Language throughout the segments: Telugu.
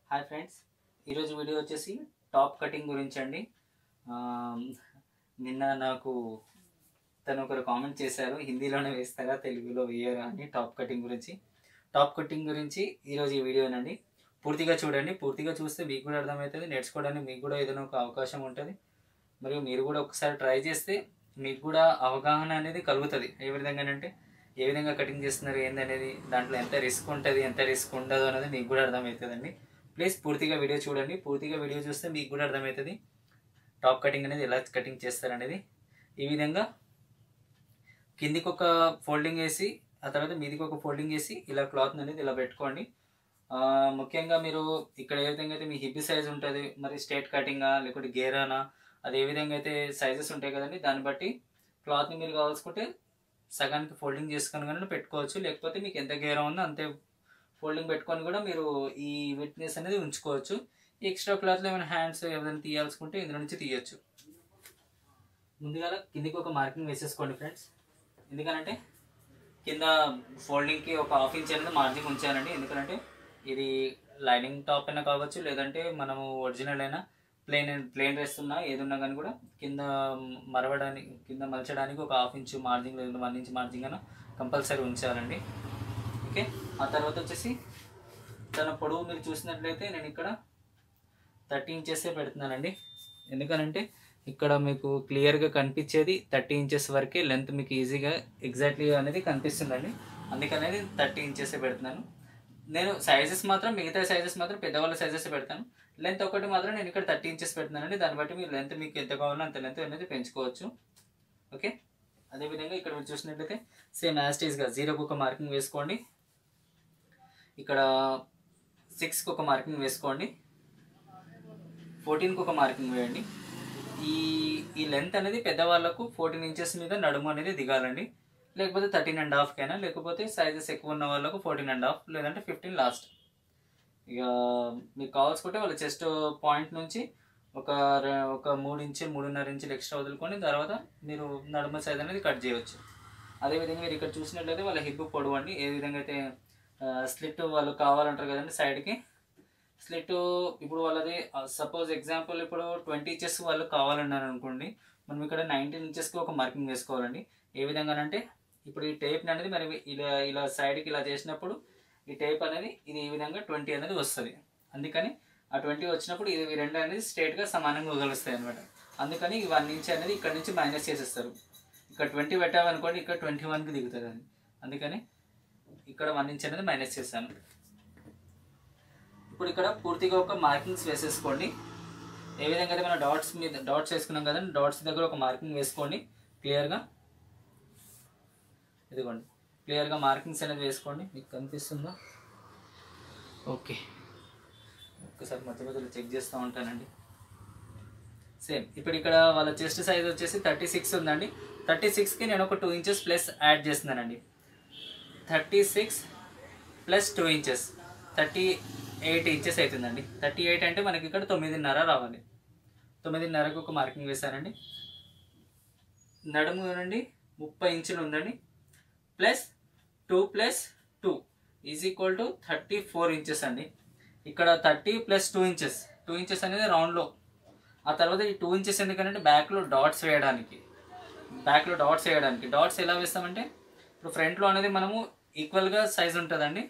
హాయ్ ఫ్రెండ్స్ ఈరోజు వీడియో వచ్చేసి టాప్ కటింగ్ గురించి అండి ఆ, నిన్న నాకు తను ఒకరు కామెంట్ చేశారు హిందీలోనే వేస్తారా తెలుగులో వేయరా అని టాప్ కటింగ్ గురించి టాప్ కటింగ్ గురించి ఈరోజు ఈ వీడియోనండి పూర్తిగా చూడండి పూర్తిగా చూస్తే మీకు కూడా అర్థమవుతుంది నేర్చుకోవడానికి మీకు కూడా ఏదైనా ఒక అవకాశం ఉంటుంది మరియు మీరు కూడా ఒకసారి ట్రై చేస్తే మీకు కూడా అవగాహన అనేది కలుగుతుంది ఏ విధంగానంటే ఏ విధంగా కటింగ్ చేస్తున్నారు ఏంది అనేది దాంట్లో ఎంత రిస్క్ ఉంటుంది ఎంత రిస్క్ ఉండదు అనేది మీకు కూడా అర్థమవుతుందండి ప్లీజ్ పూర్తిగా వీడియో చూడండి పూర్తిగా వీడియో చూస్తే మీకు కూడా అర్థమవుతుంది టాప్ కటింగ్ అనేది ఎలా కటింగ్ చేస్తారనేది ఈ విధంగా కిందికి ఒక ఫోల్డింగ్ వేసి ఆ తర్వాత మీదికి ఒక ఫోల్డింగ్ వేసి ఇలా క్లాత్ అనేది ఇలా పెట్టుకోండి ఆ, ముఖ్యంగా మీరు ఇక్కడ ఏ విధంగా అయితే మీ హిప్ సైజ్ ఉంటుంది మరి స్ట్రేట్ కటింగా లేకపోతే గేరానా అది ఏ విధంగా అయితే సైజెస్ ఉంటాయి కదండి దాన్ని బట్టి క్లాత్ని మీరు కావాల్సుకుంటే సగానికి ఫోల్డింగ్ చేసుకొని కానీ పెట్టుకోవచ్చు లేకపోతే మీకు ఎంత గేరా ఉందో అంతే ఫోల్డింగ్ పెట్టుకొని కూడా మీరు ఈ విట్నెస్ అనేది ఉంచుకోవచ్చు ఎక్స్ట్రా క్లాత్లో ఏమైనా హ్యాండ్స్ ఏమైనా తీయాల్సుకుంటే ఇందులో నుంచి తీయచ్చు ముందుగా కిందికి ఒక మార్కింగ్ వేసేసుకోండి ఫ్రెండ్స్ ఎందుకనంటే కింద ఫోల్డింగ్కి ఒక హాఫ్ ఇంచ్ అనేది మార్జిన్ ఉంచానండి ఎందుకంటే ఇది లైనింగ్ టాప్ అయినా కావచ్చు లేదంటే మనము ఒరిజినల్ అయినా ప్లెయిన్ ప్లెయిన్ డ్రెస్ ఉన్నా ఏది ఉన్నా కానీ కూడా కింద మరవడానికి కింద మలచడానికి ఒక హాఫ్ ఇంచ్ మార్జిన్ లేదంటే వన్ ఇంచ్ మార్జిన్ అయినా కంపల్సరీ ఉంచాలండి ఓకే ఆ తర్వాత వచ్చేసి తన పొడవు మీరు చూసినట్లయితే నేను ఇక్కడ థర్టీ ఇంచెసే పెడుతున్నానండి ఎందుకనంటే ఇక్కడ మీకు క్లియర్గా కనిపించేది థర్టీ ఇంచెస్ వరకే లెంత్ మీకు ఈజీగా ఎగ్జాక్ట్లీ అనేది కనిపిస్తుందండి అందుకనేది థర్టీ ఇంచెసే పెడుతున్నాను నేను సైజెస్ మాత్రం మిగతా సైజెస్ మాత్రం పెద్దవాళ్ళ సైజెస్ పెడతాను లెంత్ ఒకటి మాత్రం నేను ఇక్కడ థర్టీ ఇంచెస్ పెడుతున్నానండి దాన్ని బట్టి మీరు లెంత్ మీకు ఎంత కావాలో అంత లెంత్ అనేది పెంచుకోవచ్చు ఓకే అదేవిధంగా ఇక్కడ మీరు చూసినట్లయితే సేమ్ యాస్టీస్గా జీరోకి ఒక మార్కింగ్ వేసుకోండి ఇక్కడ సిక్స్కి ఒక మార్కింగ్ వేసుకోండి ఫోర్టీన్కి ఒక మార్కింగ్ వేయండి ఈ ఈ లెంత్ అనేది పెద్దవాళ్ళకు ఫోర్టీన్ ఇంచెస్ మీద నడుము అనేది దిగాలండి లేకపోతే థర్టీన్ అండ్ హాఫ్కైనా లేకపోతే సైజెస్ ఎక్కువ ఉన్న వాళ్ళకు ఫోర్టీన్ అండ్ హాఫ్ లేదంటే ఫిఫ్టీన్ లాస్ట్ ఇక మీకు కావాల్సుకుంటే వాళ్ళ చెస్ట్ పాయింట్ నుంచి ఒక రె- ఒక మూడు ఇంచులు మూడున్నర ఇంచులు ఎక్స్ట్రా వదులుకొని తర్వాత మీరు నడుమ సైజ్ అనేది కట్ చేయవచ్చు అదేవిధంగా మీరు ఇక్కడ చూసినట్లయితే వాళ్ళ హిప్ పొడవు అండి ఏ విధంగా అయితే స్లిట్ వాళ్ళు కావాలంటారు కదండి సైడ్కి స్లిట్ ఇప్పుడు వాళ్ళది సపోజ్ ఎగ్జాంపుల్ ఇప్పుడు ట్వంటీ ఇంచెస్ వాళ్ళు కావాలన్నారు అనుకోండి మనం ఇక్కడ నైన్టీన్ ఇంచెస్కి ఒక మార్కింగ్ వేసుకోవాలండి ఏ విధంగానంటే ఇప్పుడు ఈ టేప్ అనేది మరి ఇలా ఇలా సైడ్కి ఇలా చేసినప్పుడు ఈ టేప్ అనేది ఇది ఈ విధంగా ట్వంటీ అనేది వస్తుంది అందుకని ఆ ట్వంటీ వచ్చినప్పుడు ఇది ఈ రెండు అనేది స్ట్రేట్గా సమానంగా వదులుస్తాయి అనమాట అందుకని ఈ వన్ ఇంచ్ అనేది ఇక్కడ నుంచి మైనస్ చేసేస్తారు ఇక్కడ ట్వంటీ పెట్టామనుకోండి ఇక్కడ ట్వంటీ వన్కి దిగుతుంది అది అందుకని ఇక్కడ వన్ ఇంచ్ అనేది మైనస్ చేశాను ఇప్పుడు ఇక్కడ పూర్తిగా ఒక మార్కింగ్స్ వేసేసుకోండి ఏ విధంగా అయితే మనం డాట్స్ మీద డాట్స్ వేసుకున్నాం కదండి డాట్స్ దగ్గర ఒక మార్కింగ్ వేసుకోండి క్లియర్గా ఇదిగోండి క్లియర్గా మార్కింగ్స్ అనేది వేసుకోండి మీకు కనిపిస్తుందా ఓకే ఒక్కసారి మధ్య మధ్యలో చెక్ చేస్తూ ఉంటానండి సేమ్ ఇప్పుడు ఇక్కడ వాళ్ళ చెస్ట్ సైజ్ వచ్చేసి థర్టీ సిక్స్ ఉందండి థర్టీ సిక్స్కి నేను ఒక టూ ఇంచెస్ ప్లస్ యాడ్ చేస్తున్నానండి thirty six plus two inches thirty eight inches అవుతుందండి థర్టీ ఎయిట్ అంటే మనకి ఇక్కడ తొమ్మిదిన్నర రావాలి తొమ్మిదిన్నరకు ఒక మార్కింగ్ వేశానండి నడుము నుండి ముప్పై ఇంచులు ఉందండి plus two plus two is equal to thirty four inches అండి ఇక్కడ thirty plus two inches two inches అనేది రౌండ్లో ఆ తర్వాత ఈ టూ ఇంచెస్ ఎందుకంటే బ్యాక్లో డాట్స్ వేయడానికి బ్యాక్లో డాట్స్ వేయడానికి డాట్స్ ఎలా వేస్తామంటే ఇప్పుడు ఫ్రంట్లో అనేది మనము ఈక్వల్గా సైజ్ ఉంటుందండి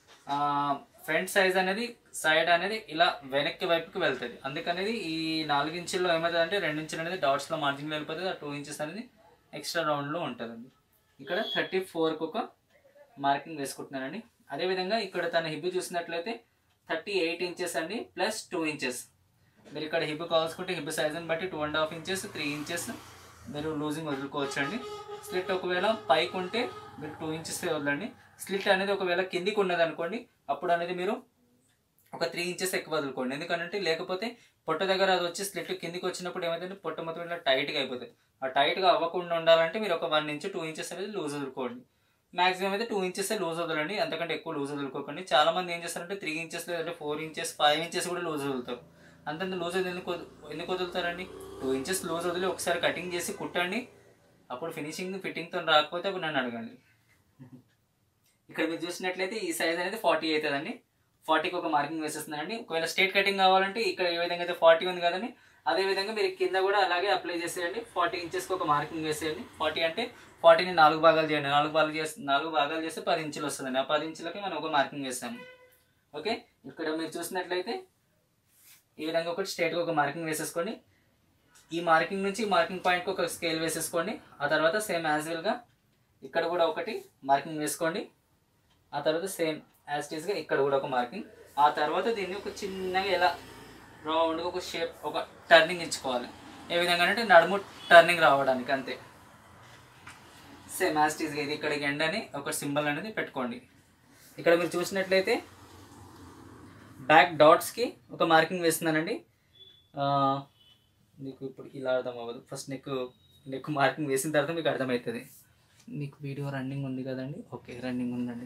ఫ్రంట్ సైజ్ అనేది సైడ్ అనేది ఇలా వెనక్కి వైపుకి వెళ్తుంది అందుకనేది ఈ నాలుగు ఇంచుల్లో ఏమవుతుంది అంటే రెండు ఇంచులు అనేది డాట్స్లో మార్జిన్లో వెళ్ళిపోతుంది ఆ టూ ఇంచెస్ అనేది ఎక్స్ట్రా రౌండ్లో ఉంటుందండి ఇక్కడ థర్టీ ఫోర్కి ఒక మార్కింగ్ వేసుకుంటున్నానండి అదేవిధంగా ఇక్కడ తన హిప్ చూసినట్లయితే థర్టీ ఎయిట్ ఇంచెస్ అండి ప్లస్ టూ ఇంచెస్ మీరు ఇక్కడ హిప్ కావాల్సుకుంటే హిప్ సైజుని బట్టి two and half inches three inches మీరు లూజింగ్ వదులుకోవచ్చు అండి స్లిట్ ఒకవేళ పైకి ఉంటే మీరు టూ ఇంచెస్ వదలండి స్లిట్ అనేది ఒకవేళ కిందికి ఉన్నది అనుకోండి అప్పుడు అనేది మీరు ఒక త్రీ ఇంచెస్ ఎక్కువ వదులుకోండి ఎందుకంటే లేకపోతే పొట్ట దగ్గర అది వచ్చి స్లిట్ కిందికి వచ్చినప్పుడు ఏమైందంటే పొట్ట మొత్తం ఇట్లా టైట్గా అయిపోతుంది ఆ టైట్గా అవ్వకుండా ఉండాలంటే మీరు ఒక వన్ ఇంచ్ టూ ఇంచెస్ అనేది లూజ్ వదులుకోండి మాక్సిమం అయితే టూ ఇంచెస్ లూజ్ వదలండి అంతకంటే ఎక్కువ లూజ్ వదులుకోకండి చాలా మంది ఏం చేస్తారంటే త్రీ ఇంచెస్ లేదంటే ఫోర్ ఇంచెస్ ఫైవ్ ఇంచెస్ కూడా లూజ్ వదులుతారు అంతంత లూజ్ ఎందుకు వదు- ఎందుకు వదులుతారండి టూ ఇంచెస్ లూజ్ వదిలి ఒకసారి కటింగ్ చేసి కుట్టండి అప్పుడు ఫినిషింగ్ ఫిట్టింగ్తో రాకపోతే అప్పుడు నన్ను అడగండి ఇక్కడ మీరు చూసినట్లయితే ఈ సైజ్ అనేది ఫార్టీ అవుతుందండి ఫార్టీకి ఒక మార్కింగ్ వేసేస్తున్నానండి ఒకవేళ స్ట్రేట్ కటింగ్ కావాలంటే ఇక్కడ ఏ విధంగా అయితే ఫార్టీ ఉంది కదండి అదే విధంగా మీరు కింద కూడా అలాగే అప్లై చేసేయండి ఫార్టీ ఇంచెస్కి ఒక మార్కింగ్ వేసేయండి ఫార్టీ అంటే ఫార్టీని నాలుగు భాగాలు చేయండి నాలుగు భాగాలు చేస్తే నాలుగు భాగాలు చేస్తే పది ఇంచులు వస్తుందండి ఆ పది ఇంచులకి మనం ఒక మార్కింగ్ వేసాము ఓకే ఇక్కడ మీరు చూసినట్లయితే ఈ విధంగా ఒకటి స్ట్రేట్గా ఒక మార్కింగ్ వేసేసుకోండి ఈ మార్కింగ్ నుంచి ఈ మార్కింగ్ పాయింట్కి ఒక స్కేల్ వేసేసుకోండి ఆ తర్వాత సేమ్ యాజ్ వెల్గా ఇక్కడ కూడా ఒకటి మార్కింగ్ వేసుకోండి ఆ తర్వాత సేమ్ యాజ్ టీస్గా ఇక్కడ కూడా ఒక మార్కింగ్ ఆ తర్వాత దీన్ని ఒక చిన్నగా ఎలా రౌండ్గా ఒక షేప్ ఒక టర్నింగ్ ఇచ్చుకోవాలి ఏ విధంగా అంటే నడుము టర్నింగ్ రావడానికి అంతే సేమ్ యాజ్ టీస్గా ఇది ఇక్కడికి ఎండ్ అని ఒక సింబల్ అనేది పెట్టుకోండి ఇక్కడ మీరు చూసినట్లయితే బ్యాక్ డాట్స్కి ఒక మార్కింగ్ వేస్తున్నానండి ఆ, మీకు ఇప్పుడు ఇలా అర్థం అవ్వదు ఫస్ట్ నెక్ నెక్ మార్కింగ్ వేసిన తర్వాత మీకు అర్థమవుతుంది మీకు వీడియో రన్నింగ్ ఉంది కదండి ఓకే రన్నింగ్ ఉందండి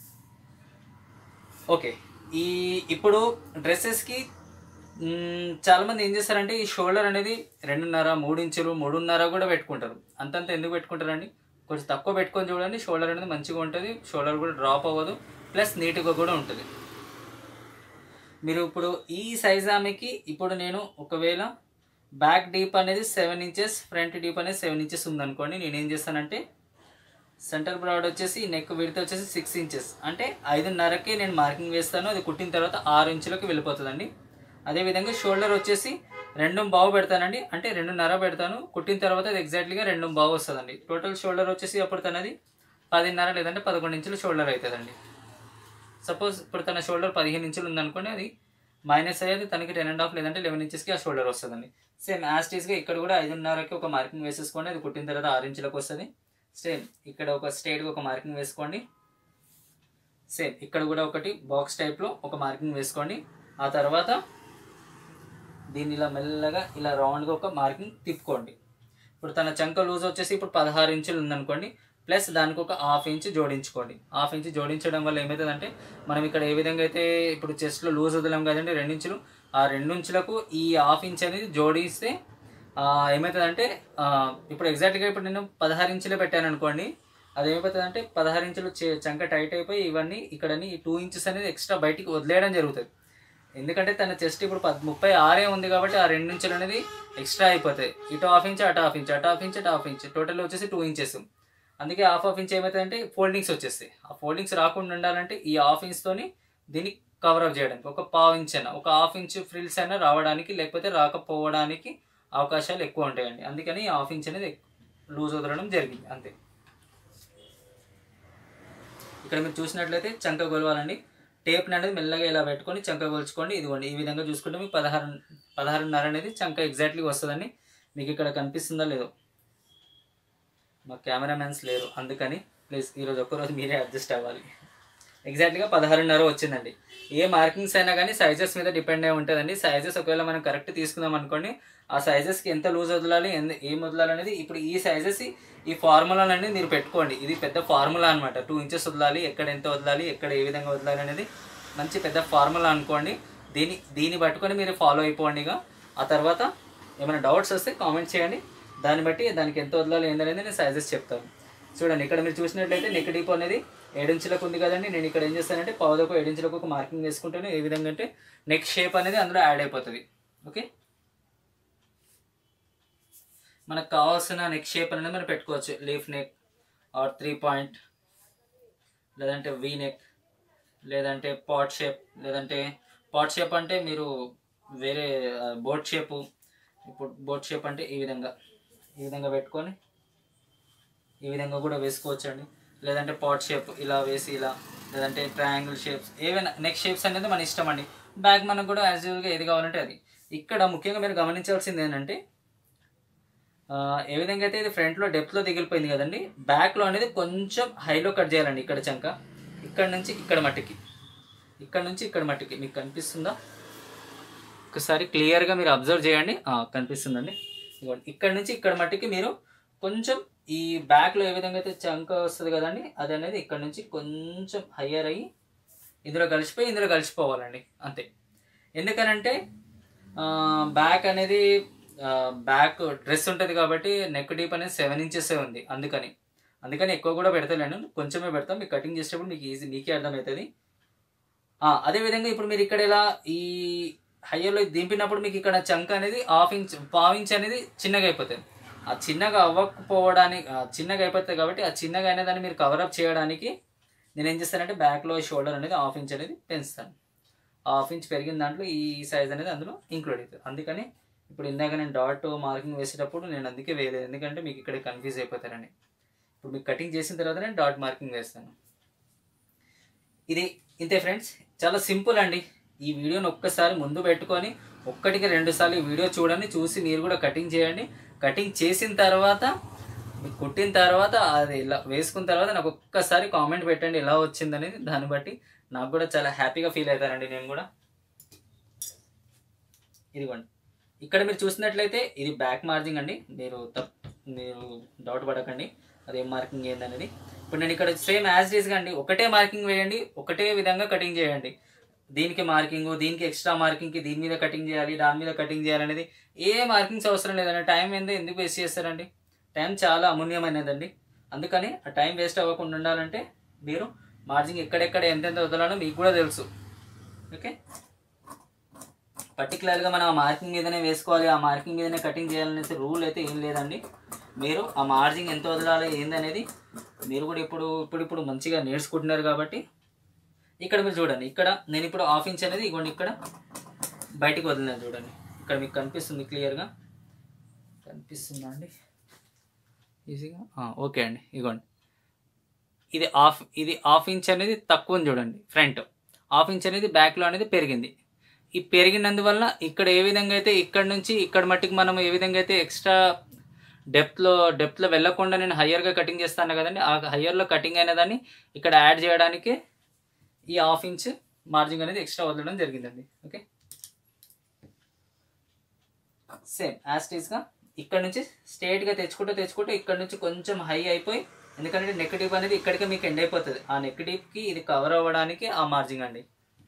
ఓకే ఈ ఇప్పుడు డ్రెస్సెస్కి చాలామంది ఏం చేస్తారంటే ఈ షోల్డర్ అనేది రెండున్నర మూడు ఇంచులు మూడున్నర కూడా పెట్టుకుంటారు అంతంత ఎందుకు పెట్టుకుంటారండి కొంచెం తక్కువ పెట్టుకొని చూడండి షోల్డర్ అనేది మంచిగా ఉంటుంది షోల్డర్ కూడా డ్రాప్ అవ్వదు ప్లస్ నీట్గా కూడా ఉంటుంది మీరు ఇప్పుడు ఈ సైజ్ ఆమెకి ఇప్పుడు నేను ఒకవేళ బ్యాక్ డీప్ అనేది సెవెన్ ఇంచెస్ ఫ్రంట్ డీప్ అనేది సెవెన్ ఇంచెస్ ఉందనుకోండి నేను ఏం చేస్తానంటే సెంటర్ బ్రాడ్ వచ్చేసి నెక్ విడత వచ్చేసి సిక్స్ ఇంచెస్ అంటే ఐదున్నరకి నేను మార్కింగ్ వేస్తాను అది కుట్టిన తర్వాత ఆరు ఇంచులకి వెళ్ళిపోతుందండి అదేవిధంగా షోల్డర్ వచ్చేసి రెండు బావు పెడతానండి అంటే రెండున్నర పెడతాను కుట్టిన తర్వాత అది ఎగ్జాక్ట్లీగా రెండు బావు వస్తుందండి టోటల్ షోల్డర్ వచ్చేసి అప్పుడు తనది పదిన్నర లేదంటే పదకొండు ఇంచులు షోల్డర్ అవుతుందండి సపోజ్ ఇప్పుడు తన షోల్డర్ పదిహేను ఇంచులు ఉందనుకోండి అది మైనస్ అయ్యేది తనకి టెన్ అండ్ హాఫ్ లేదంటే లెవెన్ ఇంచెస్కి ఆ షోల్డర్ వస్తుందండి సేమ్ యాస్టీస్గా ఇక్కడ కూడా ఐదున్నరకి ఒక మార్కింగ్ వేసేసుకోండి అది కుట్టిన తర్వాత ఆరు ఇంచులకు వస్తుంది సేమ్ ఇక్కడ ఒక స్ట్రైట్గా ఒక మార్కింగ్ వేసుకోండి సేమ్ ఇక్కడ కూడా ఒకటి బాక్స్ టైప్లో ఒక మార్కింగ్ వేసుకోండి ఆ తర్వాత దీన్ని ఇలా మెల్లగా ఇలా రౌండ్గా ఒక మార్కింగ్ తిప్పుకోండి ఇప్పుడు తన చంక లూజ్ వచ్చేసి ఇప్పుడు పదహారు ఇంచులు ఉందనుకోండి ప్లస్ దానికి ఒక హాఫ్ ఇంచ్ జోడించుకోండి హాఫ్ ఇంచ్ జోడించడం వల్ల ఏమవుతుందంటే మనం ఇక్కడ ఏ విధంగా అయితే ఇప్పుడు చెస్ట్లో లూజ్ వదిలాం కదండి రెండు ఇంచులు ఆ రెండు ఇంచులకు ఈ హాఫ్ ఇంచ్ అనేది జోడిస్తే ఆ, ఏమవుతుందంటే ఆ, ఇప్పుడు ఎగ్జాక్ట్గా ఇప్పుడు నేను పదహారు ఇంచులే పెట్టాను అనుకోండి అది ఏమైపోతుందంటే పదహారు ఇంచులు చే- చంక టైట్ అయిపోయి ఇవన్నీ ఇక్కడని ఈ టూ ఇంచెస్ అనేది ఎక్స్ట్రా బయటికి వదిలేయడం జరుగుతుంది ఎందుకంటే తన చెస్ట్ ఇప్పుడు పద్ ముప్పై ఆరే ఉంది కాబట్టి ఆ రెండు ఇంచులు అనేది ఎక్స్ట్రా అయిపోతాయి ఇటు హాఫ్ ఇంచ్ అటు హాఫ్ ఇంచ్ అటు హాఫ్ ఇంచ్ అటు హాఫ్ ఇంచ్ టోటల్ వచ్చేసి టూ ఇంచెస్ అందుకే హాఫ్ హాఫ్ ఇంచ్ ఏమవుతుందంటే ఫోల్డింగ్స్ వచ్చేస్తాయి ఆ ఫోల్డింగ్స్ రాకుండా ఉండాలంటే ఈ హాఫ్ ఇంచ్తోని దీన్ని కవర్ అప్ చేయడానికి ఒక పావు ఇంచ్ అయినా ఒక హాఫ్ ఇంచ్ ఫ్రిల్స్ అయినా రావడానికి లేకపోతే రాకపోవడానికి అవకాశాలు ఎక్కువ ఉంటాయండి అందుకని ఈ హాఫ్ ఇంచ్ అనేది లూజ్ వదలడం జరిగింది అంతే ఇక్కడ మీరు చూసినట్లయితే చంక గొలవాలండి టేప్ అనేది మెల్లగా ఇలా పెట్టుకొని చంక గొలుచుకోండి ఇదిగోండి ఈ విధంగా చూసుకుంటే మీకు పదహారు పదహారున్నర అనేది చంక ఎగ్జాక్ట్లీ వస్తుందండి మీకు ఇక్కడ కనిపిస్తుందో లేదో మా కెమెరామెన్స్ లేరు అందుకని ప్లీజ్ ఈరోజు ఒక్కరోజు మీరే అడ్జస్ట్ అవ్వాలి ఎగ్జాక్ట్గా పదహారున్నర వచ్చిందండి ఏ మార్కింగ్స్ అయినా కానీ సైజెస్ మీద డిపెండ్ అయి ఉంటుందండి సైజెస్ ఒకవేళ మనం కరెక్ట్ తీసుకుందాం అనుకోండి ఆ సైజెస్కి ఎంత లూజ్ వదలాలి ఎంత ఏం వదలాలి అనేది ఇప్పుడు ఈ సైజెస్ ఈ ఫార్ములా అనేది మీరు పెట్టుకోండి ఇది పెద్ద ఫార్ములా అనమాట టూ ఇంచెస్ వదలాలి ఎక్కడ ఎంత వదలాలి ఎక్కడ ఏ విధంగా వదలాలి అనేది మంచి పెద్ద ఫార్ములా అనుకోండి దీని దీన్ని పట్టుకొని మీరు ఫాలో అయిపోండి ఇక ఆ తర్వాత ఏమైనా డౌట్స్ వస్తే కామెంట్ చేయండి దాన్ని బట్టి దానికి ఎంత వదలాలి ఏందనేది నేను సైజెస్ చెప్తాను చూడండి ఇక్కడ మీరు చూసినట్లయితే నెక్ డీప్ అనేది ఏడించులకు ఉంది కదండి నేను ఇక్కడ ఏం చేస్తానంటే పావుదకు ఏడించులకు ఒక మార్కింగ్ వేసుకుంటాను ఏ విధంగా అంటే నెక్ షేప్ అనేది అందులో యాడ్ అయిపోతుంది ఓకే మనకు కావాల్సిన నెక్ షేప్ అనేది మనం పెట్టుకోవచ్చు leaf neck or three point లేదంటే వీ నెక్ లేదంటే పాట్ షేప్ లేదంటే పాట్ షేప్ అంటే మీరు వేరే బోట్ షేపు ఇప్పుడు బోట్ షేప్ అంటే ఈ విధంగా ఈ విధంగా పెట్టుకొని ఈ విధంగా కూడా వేసుకోవచ్చు అండి లేదంటే పాట్ షేప్ ఇలా వేసి ఇలా లేదంటే ట్రయాంగిల్ షేప్స్ ఏవైనా నెక్ షేప్స్ అనేది మన ఇష్టం అండి బ్యాక్ మనకు కూడా యాజ్ యూజువల్గా ఏది కావాలంటే అది ఇక్కడ ముఖ్యంగా మీరు గమనించాల్సింది ఏంటంటే ఆ, ఏ విధంగా అయితే ఇది ఫ్రంట్లో డెప్త్లో దిగిలిపోయింది కదండి బ్యాక్లో అనేది కొంచెం హైలో కట్ చేయాలండి ఇక్కడ చంక ఇక్కడ నుంచి ఇక్కడ మట్టికి ఇక్కడ నుంచి ఇక్కడ మట్టికి మీకు కనిపిస్తుందా ఒకసారి క్లియర్గా మీరు అబ్జర్వ్ చేయండి ఆ, కనిపిస్తుందండి ఇదిగోండి ఇక్కడ నుంచి ఇక్కడ మట్టికి మీరు కొంచెం ఈ బ్యాక్లో ఏ విధంగా అయితే చంక వస్తుంది కదండి అది అనేది ఇక్కడ నుంచి కొంచెం హయ్యర్ అయ్యి ఇందులో కలిసిపోయి ఇందులో కలిసిపోవాలండి అంతే ఎందుకనంటే బ్యాక్ అనేది బ్యాక్ డ్రెస్ ఉంటుంది కాబట్టి నెక్ డీప్ అనేది సెవెన్ ఇంచెస్ ఉంది అందుకని అందుకని ఎక్కువ కూడా పెడతలేను కొంచెమే పెడతాం మీకు కటింగ్ చేసేటప్పుడు మీకు ఈజీ మీకే అర్థమవుతుంది ఆ, అదే విధంగా ఇప్పుడు మీరు ఇక్కడ ఇలా ఈ హయ్యర్లో దింపినప్పుడు మీకు ఇక్కడ చంక్ అనేది హాఫ్ ఇంచ్ పావు ఇంచ్ అనేది చిన్నగా అయిపోతుంది ఆ చిన్నగా అవ్వకపోవడానికి ఆ, చిన్నగా అయిపోతుంది కాబట్టి ఆ చిన్నగా అయిన దాన్ని మీరు కవరప్ చేయడానికి నేను ఏం చేస్తానంటే బ్యాక్లో షోల్డర్ అనేది హాఫ్ ఇంచ్ అనేది పెంచుతాను హాఫ్ ఇంచ్ పెరిగిన దాంట్లో ఈ సైజ్ అనేది అందులో ఇంక్లూడ్ అవుతుంది అందుకని ఇప్పుడు ఇందాక నేను డాట్ మార్కింగ్ వేసేటప్పుడు నేను అందుకే వేయలేదు ఎందుకంటే మీకు ఇక్కడ కన్ఫ్యూజ్ అయిపోతారని ఇప్పుడు మీకు కటింగ్ చేసిన తర్వాత నేను డాట్ మార్కింగ్ వేస్తాను ఇది ఇంతే ఫ్రెండ్స్ చాలా సింపుల్ అండి ఈ వీడియోని ఒక్కసారి ముందు పెట్టుకొని ఒక్కటికి రెండు సార్లు ఈ వీడియో చూడండి చూసి మీరు కూడా కటింగ్ చేయండి కటింగ్ చేసిన తర్వాత మీకు కుట్టిన తర్వాత అది ఇలా వేసుకున్న తర్వాత నాకు ఒక్కసారి కామెంట్ పెట్టండి ఎలా వచ్చిందనేది దాన్ని బట్టి నాకు కూడా చాలా హ్యాపీగా ఫీల్ అవుతానండి నేను కూడా ఇదిగోండి ఇక్కడ మీరు చూసినట్లయితే ఇది బ్యాక్ మార్జింగ్ అండి మీరు తప్ మీరు డౌట్ పడకండి అదేం మార్కింగ్ ఏందనేది ఇప్పుడు నేను ఇక్కడ సేమ్ యాజ్ డీస్గా అండి ఒకటే మార్కింగ్ వేయండి ఒకటే విధంగా కటింగ్ చేయండి దీనికి మార్కింగ్ దీనికి ఎక్స్ట్రా మార్కింగ్కి దీని మీద కటింగ్ చేయాలి దాని మీద కటింగ్ చేయాలనేది ఏ మార్కింగ్స్ అవసరం లేదండి టైం ఏందో ఎందుకు వేస్ట్ చేస్తారండి టైం చాలా అమూల్యమైనదండి అందుకని ఆ టైం వేస్ట్ అవ్వకుండా ఉండాలంటే మీరు మార్జింగ్ ఎక్కడెక్కడ ఎంతెంత వదలాలో మీకు కూడా తెలుసు ఓకే పర్టికులర్గా మనం ఆ మార్కింగ్ మీదనే వేసుకోవాలి ఆ మార్కింగ్ మీదనే కటింగ్ చేయాలనేసి రూల్ అయితే ఏం లేదండి మీరు ఆ మార్జింగ్ ఎంత వదలాలి ఏందనేది మీరు కూడా ఇప్పుడు ఇప్పుడు ఇప్పుడు మంచిగా నేర్చుకుంటున్నారు కాబట్టి ఇక్కడ మీరు చూడండి ఇక్కడ నేను ఇప్పుడు హాఫ్ ఇంచ్ అనేది ఇగోండి ఇక్కడ బయటికి వదిలినాను చూడండి ఇక్కడ మీకు కనిపిస్తుంది క్లియర్గా కనిపిస్తుందా అండి ఈజీగా ఆ, ఓకే అండి ఇగోండి ఇది హాఫ్ ఇది హాఫ్ ఇంచ్ అనేది తక్కువ ఉంది చూడండి ఫ్రంట్ హాఫ్ ఇంచ్ అనేది బ్యాక్లో అనేది పెరిగింది ఈ పెరిగినందువల్ల ఇక్కడ ఏ విధంగా అయితే ఇక్కడ నుంచి ఇక్కడ మట్టికి మనం ఏ విధంగా అయితే ఎక్స్ట్రా డెప్త్లో డెప్త్లో వెళ్ళకుండా నేను హయ్యర్గా కటింగ్ చేస్తాను కదండి ఆ హయ్యర్లో కటింగ్ అయిన దాన్ని ఇక్కడ యాడ్ చేయడానికి ఈ హాఫ్ ఇంచ్ మార్జింగ్ అనేది ఎక్స్ట్రా వదలడం జరిగిందండి ఓకే సేమ్ యాస్టీస్గా ఇక్కడ నుంచి స్ట్రేట్గా తెచ్చుకుంటూ తెచ్చుకుంటూ ఇక్కడ నుంచి కొంచెం హై అయిపోయి ఎందుకంటే నెక్ డీప్ అనేది ఇక్కడికే మీకు ఎండ్ అయిపోతుంది ఆ నెక్ డీప్కి ఇది కవర్ అవ్వడానికి ఆ మార్జింగ్ అండి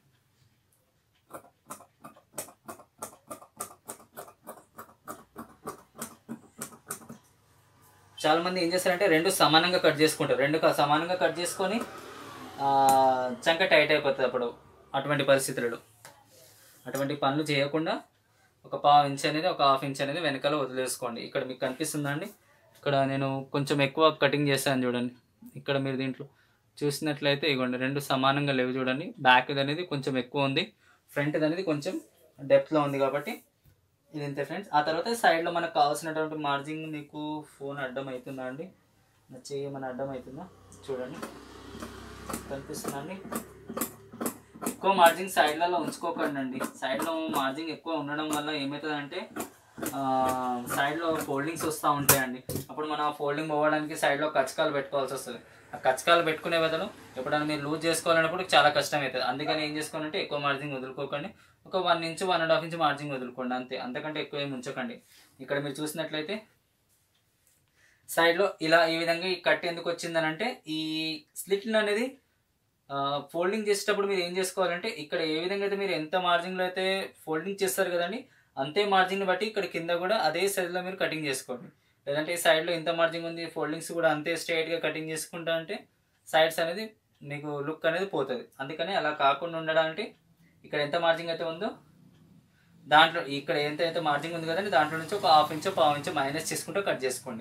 చాలా మంది ఏం చేస్తారంటే రెండు సమానంగా కట్ చేసుకుంటారు రెండు క- సమానంగా కట్ చేసుకొని ఆ, చంక టైట్ అయిపోతుంది అప్పుడు అటువంటి పరిస్థితులలో అటువంటి పనులు చేయకుండా ఒక పావు ఇంచ్ అనేది ఒక హాఫ్ ఇంచ్ అనేది వెనకాల వదిలేసుకోండి ఇక్కడ మీకు కనిపిస్తుందా అండి ఇక్కడ నేను కొంచెం ఎక్కువ కటింగ్ చేశాను చూడండి ఇక్కడ మీరు దీంట్లో చూసినట్లయితే ఇగోండి రెండు సమానంగా లేవు చూడండి బ్యాక్ అనేది కొంచెం ఎక్కువ ఉంది ఫ్రంట్ అనేది కొంచెం డెప్త్లో ఉంది కాబట్టి ఇది ఇంతే ఫ్రెండ్స్ ఆ తర్వాత సైడ్లో మనకు కావాల్సినటువంటి మార్జింగ్ మీకు ఫోన్ అడ్డం అవుతుందా అండి నా చెయ్యి ఏమైనా అడ్డం అవుతుందా చూడండి కనిపిస్తుందా అండి ఎక్కువ మార్జింగ్ సైడ్లలో ఉంచుకోకండి అండి సైడ్లో మార్జింగ్ ఎక్కువ ఉండడం వల్ల ఏమవుతుందంటే సైడ్లో ఫోల్డింగ్స్ వస్తూ ఉంటాయండి అప్పుడు మనం ఫోల్డింగ్ పోవడానికి సైడ్లో కచ్చకాలు పెట్టుకోవాల్సి వస్తుంది ఆ కచ్చకాలు పెట్టుకునే బదులు ఎప్పుడైనా మీరు లూజ్ చేసుకోవాలన్నప్పుడు చాలా కష్టం అవుతుంది అందుకని ఏం చేసుకోవాలంటే ఎక్కువ మార్జింగ్ వదులుకోకండి ఒక one inch one and half inch margin వదులుకోండి అంతే అంతకంటే ఎక్కువ ఏమి ఉంచకండి ఇక్కడ మీరు చూసినట్లయితే సైడ్లో ఇలా ఈ విధంగా ఈ కట్ ఎందుకు వచ్చిందని అంటే ఈ స్లిట్ అనేది ఫోల్డింగ్ చేసేటప్పుడు మీరు ఏం చేసుకోవాలంటే ఇక్కడ ఏ విధంగా అయితే మీరు ఎంత మార్జిన్లో అయితే ఫోల్డింగ్ చేస్తారు కదండి అంతే మార్జిన్ బట్టి ఇక్కడ కింద కూడా అదే సైజులో మీరు కటింగ్ చేసుకోండి లేదంటే ఈ సైడ్లో ఎంత మార్జిన్ ఉంది ఫోల్డింగ్స్ కూడా అంతే స్ట్రైట్గా కటింగ్ చేసుకుంటా అంటే సైడ్స్ అనేది మీకు లుక్ అనేది పోతుంది అందుకని అలా కాకుండా ఉండడానికి ఇక్కడ ఎంత మార్జింగ్ అయితే ఉందో దాంట్లో ఇక్కడ ఎంత అయితే మార్జింగ్ ఉంది కదండి దాంట్లో నుంచి ఒక హాఫ్ ఇంచ్ పావు ఇంచ్ మైనస్ చేసుకుంటూ కట్ చేసుకోండి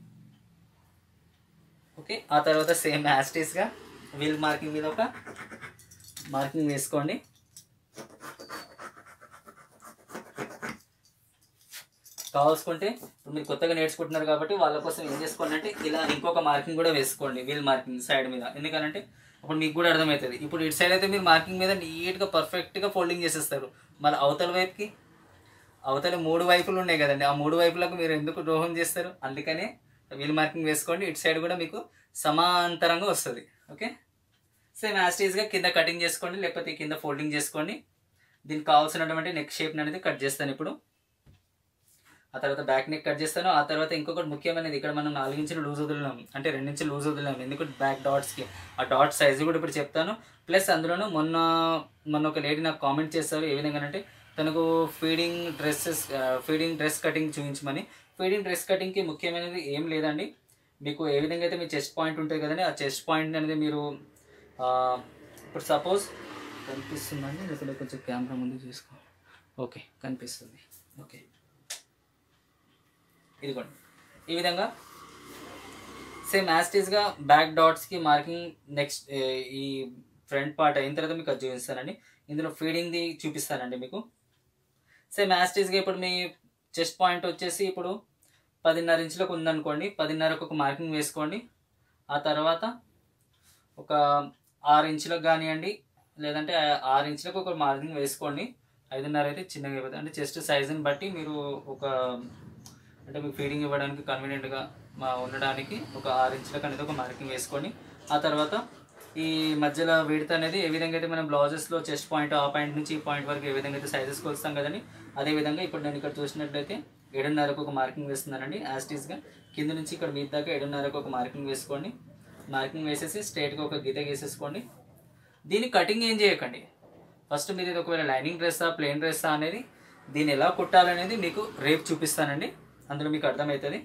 ఓకే ఆ తర్వాత సేమ్ యాస్టీస్గా వీల్ మార్కింగ్ మీద ఒక మార్కింగ్ వేసుకోండి కావాల్సుకుంటే ఇప్పుడు మీరు కొత్తగా నేర్చుకుంటున్నారు కాబట్టి వాళ్ళ కోసం ఏం చేసుకోండి అంటే ఇలా ఇంకొక మార్కింగ్ కూడా వేసుకోండి వీల్ మార్కింగ్ సైడ్ మీద ఎందుకంటే అప్పుడు మీకు కూడా అర్థమవుతుంది ఇప్పుడు ఇటు సైడ్ అయితే మీరు మార్కింగ్ మీద నీట్గా పర్ఫెక్ట్గా ఫోల్డింగ్ చేసేస్తారు మళ్ళీ అవతల వైపుకి అవతల మూడు వైపులు ఉన్నాయి కదండి ఆ మూడు వైపులకు మీరు ఎందుకు ద్రోహం చేస్తారు అందుకనే వీల్ మార్కింగ్ వేసుకోండి ఇటు సైడ్ కూడా మీకు సమాంతరంగా వస్తుంది ఓకే సేమ్ యాస్టీస్గా కింద కటింగ్ చేసుకోండి లేకపోతే కింద ఫోల్డింగ్ చేసుకోండి దీనికి కావాల్సినటువంటి నెక్ షేప్ అనేది కట్ చేస్తాను ఇప్పుడు ఆ తర్వాత బ్యాక్ నెక్ కట్ చేస్తాను ఆ తర్వాత ఇంకొకటి ముఖ్యమైనది ఇక్కడ మనం నాలుగు ఇంచులు లూజ్ వదిలినాం అంటే రెండు ఇంచులు లూజ్ వదిలినాం ఎందుకు బ్యాక్ డాట్స్కి ఆ డాట్ సైజు కూడా ఇప్పుడు చెప్తాను ప్లస్ అందులోనూ మొన్న మొన్న ఒక లేడీ నాకు కామెంట్ చేస్తారు ఏ విధంగా అంటే తనకు feeding dresses feeding dress cutting చూపించమని ఫీడింగ్ డ్రెస్ కటింగ్కి ముఖ్యమైనది ఏం లేదండి మీకు ఏ విధంగా అయితే మీ చెస్ట్ పాయింట్ ఉంటుంది కదండి ఆ చెస్ట్ పాయింట్ అనేది మీరు ఆ, ఇప్పుడు సపోజ్ కనిపిస్తుందండి లేకపోతే కొంచెం కెమెరా ముందు చూసుకో ఓకే కనిపిస్తుంది ఓకే ఇదిగోండి ఈ విధంగా సేమ్ యాస్టీస్గా బ్యాక్ డాట్స్కి మార్కింగ్ నెక్స్ట్ ఈ ఫ్రంట్ పార్ట్ అయిన తర్వాత మీకు అది చూపిస్తానండి ఇందులో ఫీడింగ్ది చూపిస్తానండి మీకు సేమ్ యాస్టీస్గా ఇప్పుడు మీ చెస్ట్ పాయింట్ వచ్చేసి ఇప్పుడు పదిన్నర ఇంచులకు ఉందనుకోండి పదిన్నరకు ఒక మార్కింగ్ వేసుకోండి ఆ తర్వాత ఒక ఆరు ఇంచులకు కానివ్వండి లేదంటే ఆ- ఆరు ఇంచులకు ఒక మార్కింగ్ వేసుకోండి ఐదున్నర అయితే చిన్నగా అయిపోతుంది అంటే చెస్ట్ సైజుని బట్టి మీరు ఒక అంటే మీకు ఫీడింగ్ ఇవ్వడానికి కన్వీనియంట్గా మా ఉండడానికి ఒక ఆరు ఇంచులకు అనేది ఒక మార్కింగ్ వేసుకోండి ఆ తర్వాత ఈ మధ్యలో విడత అనేది ఏ విధంగా అయితే మనం బ్లౌజెస్లో చెస్ట్ పాయింట్ ఆ పాయింట్ నుంచి ఈ పాయింట్ వరకు ఏ విధంగా అయితే సైజెస్ కొలుస్తాం కదండి అదే విధంగా ఇప్పుడు నేను ఇక్కడ చూసినట్లయితే ఏడున్నరకు ఒక మార్కింగ్ వేస్తున్నానండి యాస్టీస్గా కింద నుంచి ఇక్కడ మీద దాకా ఏడున్నరకు ఒక మార్కింగ్ వేసుకోండి మార్కింగ్ వేసేసి స్ట్రైట్గా ఒక గీత గీసేసుకోండి దీన్ని కటింగ్ ఏం చేయకండి ఫస్ట్ మీరు ఇది ఒకవేళ లైనింగ్ డ్రెస్సా ప్లెయిన్ డ్రెస్సా అనేది దీన్ని ఎలా కుట్టాలనేది మీకు రేపు చూపిస్తానండి అందులో మీకు అర్థమవుతుంది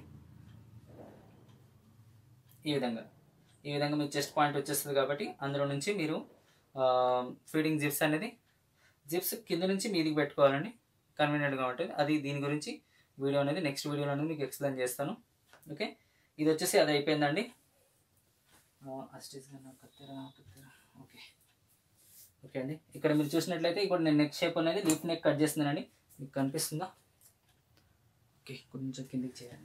ఈ విధంగా ఈ విధంగా మీకు చెస్ట్ పాయింట్ వచ్చేస్తుంది కాబట్టి అందులో నుంచి మీరు ఫీడింగ్ జిప్స్ అనేది జిప్స్ కింద నుంచి మీదికి పెట్టుకోవాలండి కన్వీనియంట్గా ఉంటుంది అది దీని గురించి వీడియో అనేది నెక్స్ట్ వీడియోలో అనేది మీకు ఎక్స్ప్లెయిన్ చేస్తాను ఓకే ఇది వచ్చేసి అది అయిపోయిందండి అస్టిస్గా కత్తెర కత్తెర ఓకే ఓకే అండి ఇక్కడ మీరు చూసినట్లయితే ఇక్కడ నేను నెక్ షేప్ అనేది లీఫ్ నెక్ కట్ చేస్తున్నానండి మీకు కనిపిస్తుందా ఓకే కొంచెం కిందికి చేయండి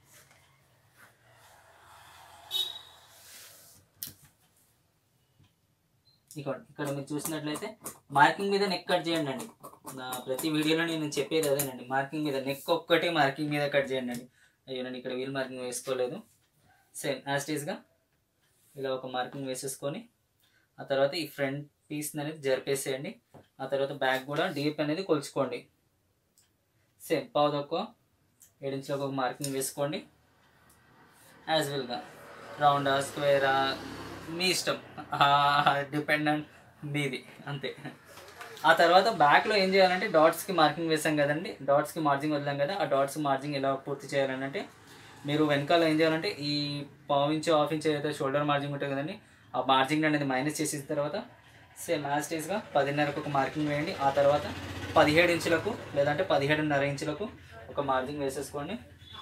ఇక్కడ ఇక్కడ మీరు చూసినట్లయితే మార్కింగ్ మీద నెక్ కట్ చేయండి అండి నా ప్రతి వీడియోలో నేను చెప్పేది అదేనండి మార్కింగ్ మీద నెక్ ఒక్కటే మార్కింగ్ మీద కట్ చేయండి అండి అయ్యో నేను ఇక్కడ వీల్ మార్కింగ్ వేసుకోలేదు సేమ్ యాస్టీస్గా ఇలా ఒక మార్కింగ్ వేసేసుకొని ఆ తర్వాత ఈ ఫ్రంట్ పీస్ అనేది జరిపేసేయండి ఆ తర్వాత బ్యాక్ కూడా డీప్ అనేది కొలుచుకోండి సేమ్ పావు తక్కువ ఏడించులకు ఒక మార్కింగ్ వేసుకోండి యాజ్ వెల్గా రౌండా స్క్వేరా మీ ఇష్టం డిపెండెంట్ మీది అంతే ఆ తర్వాత బ్యాక్లో ఏం చేయాలంటే డాట్స్కి మార్కింగ్ వేసాం కదండి డాట్స్కి మార్జింగ్ వదిలాం కదా ఆ డాట్స్ మార్జింగ్ ఎలా పూర్తి చేయాలని అంటే మీరు వెనకాల ఏం చేయాలంటే ఈ పావు ఇంచు హాఫ్ ఇంచు ఏదైతే షోల్డర్ మార్జింగ్ ఉంటుంది కదండి ఆ మార్జింగ్ అనేది మైనస్ చేసిన తర్వాత సేమ్ యాజ్ టీస్గా పదిన్నరకు ఒక మార్కింగ్ వేయండి ఆ తర్వాత పదిహేడు ఇంచులకు లేదంటే పదిహేడున్నర ఇంచులకు ఒక మార్జింగ్ వేసేసుకోండి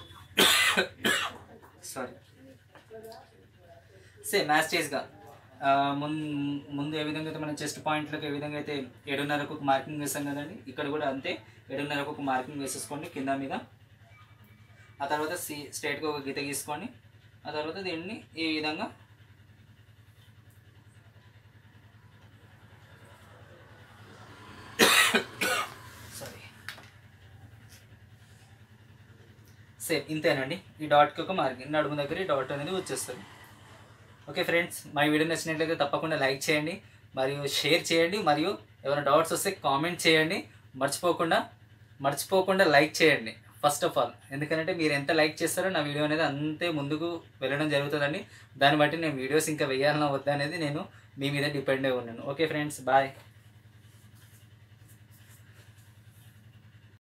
సారీ సేమ్ మ్యాస్టేజ్గా ముందు ముందు ఏ విధంగా అయితే మనం చెస్ట్ పాయింట్లకు ఏ విధంగా అయితే ఏడున్నరకు ఒక మార్కింగ్ వేసాం కదండి ఇక్కడ కూడా అంతే ఏడున్నరకు ఒక మార్కింగ్ వేసేసుకోండి కింద మీద ఆ తర్వాత సి స్ట్రైట్గా ఒక గీత గీసుకోండి ఆ తర్వాత దీన్ని ఈ విధంగా సారీ సేమ్ ఇంతేనండి ఈ డాట్కి ఒక మార్కింగ్ నడుము దగ్గర ఈ డాట్ అనేది వచ్చేస్తుంది ఓకే ఫ్రెండ్స్ మా వీడియో నచ్చినట్లయితే తప్పకుండా లైక్ చేయండి మరియు షేర్ చేయండి మరియు ఏమైనా డౌట్స్ వస్తే కామెంట్ చేయండి మర్చిపోకుండా మర్చిపోకుండా లైక్ చేయండి ఫస్ట్ ఆఫ్ ఆల్ ఎందుకంటే మీరు ఎంత లైక్ చేస్తారో నా వీడియో అనేది అంతే ముందుకు వెళ్ళడం జరుగుతుందండి దాన్ని బట్టి నేను వీడియోస్ ఇంకా వేయాలన్నా వద్దా అనేది నేను మీ మీద డిపెండ్ అయి ఉన్నాను ఓకే ఫ్రెండ్స్ బాయ్